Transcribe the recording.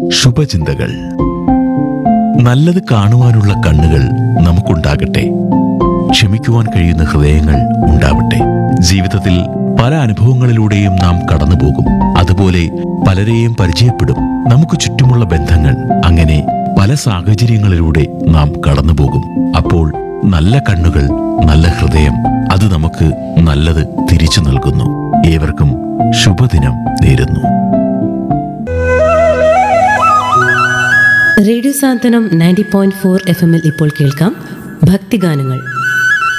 ശുഭചിന്തകൾ നല്ലത് കാണുവാനുള്ള കണ്ണുകൾ നമുക്കുണ്ടാകട്ടെ ക്ഷമിക്കുവാൻ കഴിയുന്ന ഹൃദയങ്ങൾ ഉണ്ടാവട്ടെ ജീവിതത്തിൽ പല അനുഭവങ്ങളിലൂടെയും നാം കടന്നുപോകും അതുപോലെ പലരെയും പരിചയപ്പെടും നമുക്ക് ചുറ്റുമുള്ള ബന്ധങ്ങൾ അങ്ങനെ പല സാഹചര്യങ്ങളിലൂടെ നാം കടന്നുപോകും അപ്പോൾ നല്ല കണ്ണുകൾ നല്ല ഹൃദയം അത് നമുക്ക് നല്ലത് തിരിച്ചു നൽകുന്നു ഏവർക്കും ശുഭദിനം നേരുന്നു radio Santhwanam ninety point four F എമ്മിൽ ഇപ്പോൾ കേൾക്കാം ഭക്തിഗാനങ്ങൾ